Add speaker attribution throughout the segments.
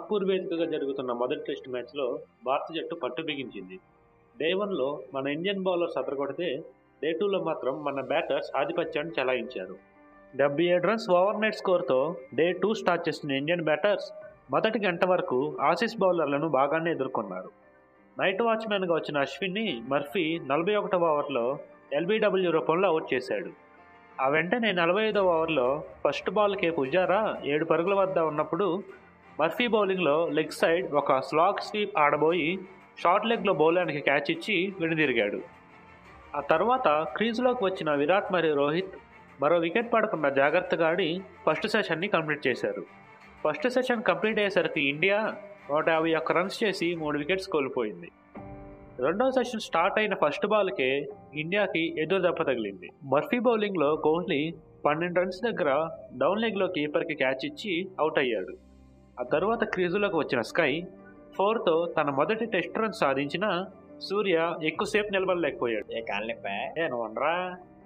Speaker 1: నాగ్పూర్ వేదికగా జరుగుతున్న మొదటి టెస్ట్ మ్యాచ్లో భారత జట్టు పట్టు బిగించింది డే వన్లో మన ఇండియన్ బౌలర్స్ అదరగొడితే డే టూలో మాత్రం మన బ్యాటర్స్ ఆధిపత్యాన్ని చెలాయించారు డెబ్బై ఏడు రన్స్ ఓవర్ నైట్ స్కోర్తో డే టూ స్టార్ట్ చేసిన ఇండియన్ బ్యాటర్స్ మొదటి గంట వరకు ఆసీస్ బౌలర్లను బాగానే ఎదుర్కొన్నారు నైట్ వాచ్మెన్గా వచ్చిన అశ్విన్ని మర్ఫీ నలభై ఒకటవ ఓవర్లో ఎల్బీడబ్ల్యూ రూపంలో అవుట్ చేశాడు ఆ వెంటనే నలభై ఐదవ ఓవర్లో ఫస్ట్ బాల్కే పుజారా ఏడు పరుగుల వద్ద ఉన్నప్పుడు మర్ఫీ బౌలింగ్లో లెగ్ సైడ్ ఒక స్లాగ్ స్వీప్ ఆడబోయి షార్ట్ లెగ్లో బౌలానికి క్యాచ్ ఇచ్చి వెనుదిరిగాడు ఆ తర్వాత క్రీజులోకి వచ్చిన విరాట్ మరియు రోహిత్ మరో వికెట్ పడకుండా జాగ్రత్తగా ఆడి ఫస్ట్ సెషన్ని కంప్లీట్ చేశారు ఫస్ట్ సెషన్ కంప్లీట్ అయ్యేసరికి ఇండియా నూట యాభై ఒక్క రన్స్ చేసి మూడు వికెట్స్ కోల్పోయింది రెండో సెషన్ స్టార్ట్ అయిన ఫస్ట్ బాల్కే ఇండియాకి ఎదురు దెబ్బ తగిలింది మర్ఫీ బౌలింగ్లో కోహ్లీ పన్నెండు రన్స్ దగ్గర డౌన్ లెగ్లో కీపర్కి క్యాచ్ ఇచ్చి అవుట్ అయ్యాడు ఆ తర్వాత క్రీజులోకి వచ్చిన స్కై ఫోర్తో తన మొదటి టెస్ట్ రన్ సాధించిన సూర్య ఎక్కువసేపు నిలబడలేకపోయాడు
Speaker 2: ఏ కానలేపా
Speaker 1: ఏ నువ్వనరా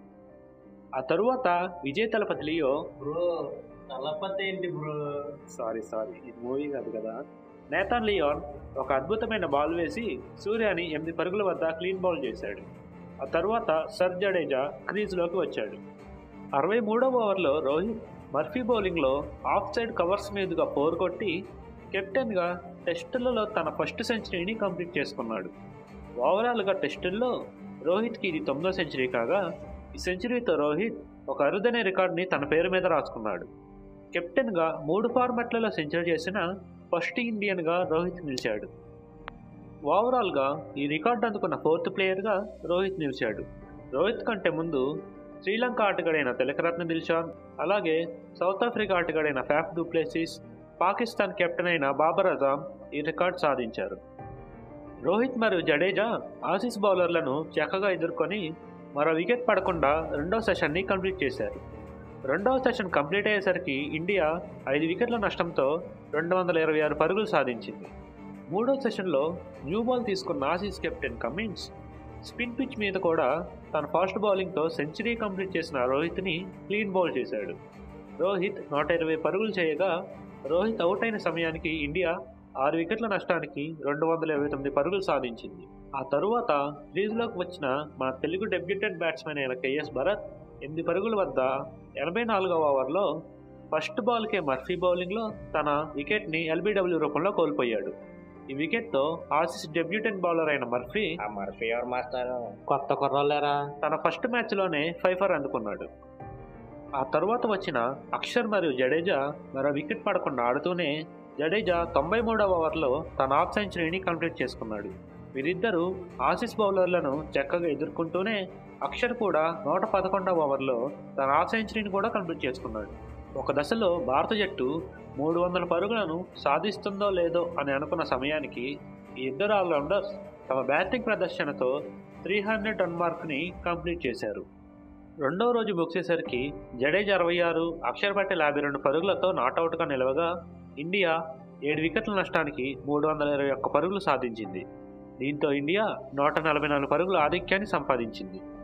Speaker 1: ఆ తరువాత విజయ్ తలపతి లియో
Speaker 2: బ్రో తలపతి ఏంటి బ్రో
Speaker 1: సారీ సారీ ఇది మూవీ కాదు కదా నేతాన్ లియోన్ ఒక అద్భుతమైన బాల్ వేసి సూర్యాని ఎనిమిది పరుగుల వద్ద క్లీన్ బౌల్ చేశాడు ఆ తర్వాత సర్ జడేజా క్రీజ్లోకి వచ్చాడు అరవై మూడవ ఓవర్లో రోహిత్ మర్ఫీ బౌలింగ్లో ఆఫ్ సైడ్ కవర్స్ మీదుగా ఫోర్ కొట్టి కెప్టెన్గా టెస్టులలో తన ఫస్ట్ సెంచరీని కంప్లీట్ చేసుకున్నాడు ఓవరాల్గా టెస్టుల్లో రోహిత్కి ఇది తొమ్మిదో సెంచరీ కాగా ఈ సెంచరీతో రోహిత్ ఒక అరుదైన రికార్డుని తన పేరు మీద రాసుకున్నాడు కెప్టెన్గా మూడు ఫార్మాట్లలో సెంచరీ చేసిన ఫస్ట్ ఇండియన్గా రోహిత్ నిలిచాడు ఓవరాల్గా ఈ రికార్డు అందుకున్న ఫోర్త్ ప్లేయర్గా రోహిత్ నిలిచాడు రోహిత్ కంటే ముందు శ్రీలంక ఆటగాడైన తిలకరత్న దిల్షాన్ అలాగే సౌత్ ఆఫ్రికా ఆటగాడైన ఫ్యాఫ్ డూప్లేసిస్ పాకిస్తాన్ కెప్టెన్ అయిన బాబర్ అజాం ఈ రికార్డు సాధించారు రోహిత్ మరియు జడేజా ఆసీస్ బౌలర్లను చక్కగా ఎదుర్కొని మరో వికెట్ పడకుండా రెండో సెషన్ని కంప్లీట్ చేశారు రెండవ సెషన్ కంప్లీట్ అయ్యేసరికి ఇండియా ఐదు వికెట్ల నష్టంతో రెండు వందల ఇరవై ఆరు పరుగులు సాధించింది మూడో సెషన్లో న్యూ బాల్ తీసుకున్న Aussies captain Cummins spin pitch మీద కూడా తన ఫాస్ట్ బౌలింగ్తో సెంచరీ కంప్లీట్ చేసిన రోహిత్ని క్లీన్ బౌల్ చేశాడు రోహిత్ నూట ఇరవై పరుగులు చేయగా రోహిత్ అవుట్ అయిన సమయానికి ఇండియా ఆరు వికెట్ల నష్టానికి రెండు వందల ఇరవై తొమ్మిది పరుగులు సాధించింది ఆ తరువాత క్రీజ్లోకి వచ్చిన మన తెలుగు డెబ్యూటెంట్ బ్యాట్స్మెన్ అయిన కేఎస్ భరత్ ఎనిమిది పరుగుల వద్ద ఎనభై నాలుగవ ఓవర్లో ఫస్ట్ బాల్కే మర్ఫీ బౌలింగ్లో తన వికెట్ని ఎల్బీడబ్ల్యూ రూపంలో కోల్పోయాడు ఈ వికెట్తో ఆసీస్ డెబ్యూటెంట్ బౌలర్ అయిన మర్ఫీ
Speaker 2: ఆ మర్ఫీ ఎవరు మాస్టారు
Speaker 1: కొత్త కుర్రోళ్ళేరా తన ఫస్ట్ మ్యాచ్లోనే ఫైఫర్ అందుకున్నాడు ఆ తర్వాత వచ్చిన అక్షర్ మరియు జడేజా మరో వికెట్ పడకుండా ఆడుతూనే జడేజా తొంభై మూడవ ఓవర్లో తన హాఫ్ సెంచరీని కంప్లీట్ చేసుకున్నాడు వీరిద్దరూ ఆసీస్ బౌలర్లను చక్కగా ఎదుర్కొంటూనే అక్షర్ కూడా నూట పదకొండవ ఓవర్లో తన హాఫ్ సెంచరీని కూడా కంప్లీట్ చేసుకున్నాడు ఒక దశలో భారత జట్టు మూడు వందల పరుగులను సాధిస్తుందో లేదో అని అనుకున్న సమయానికి ఈ ఇద్దరు ఆల్రౌండర్స్ తమ బ్యాటింగ్ ప్రదర్శనతో త్రీ హండ్రెడ్ రన్ మార్క్ని కంప్లీట్ చేశారు రెండవ రోజు ముగిసేసరికి జడేజా అరవై ఆరు అక్షర్ పటేల్ యాభై రెండు పరుగులతో నాటౌట్గా నిలవగా ఇండియా ఏడు వికెట్ల నష్టానికి మూడు వందల ఇరవై ఒక్క పరుగులు సాధించింది దీంతో ఇండియా నూట నలభై నాలుగు పరుగుల ఆధిక్యాన్ని సంపాదించింది